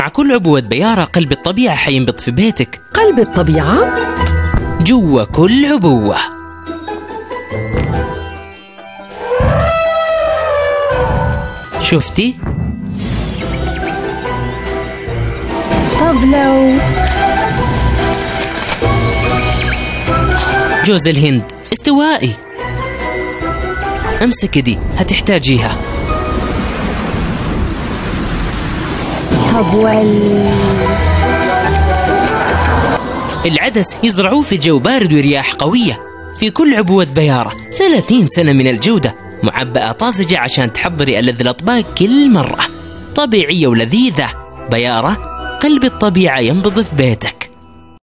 مع كل عبوة بيارة قلب الطبيعة حينبض في بيتك قلب الطبيعة جوا كل عبوة شفتي؟ طب لو جوز الهند استوائي امسك دي هتحتاجيها طب وال العدس يزرعوه في جو بارد ورياح قوية في كل عبوة بيارة 30 سنة من الجودة معبأة طازجة عشان تحضري ألذ الأطباق كل مرة طبيعية ولذيذة بيارة قلب الطبيعة ينبض في بيتك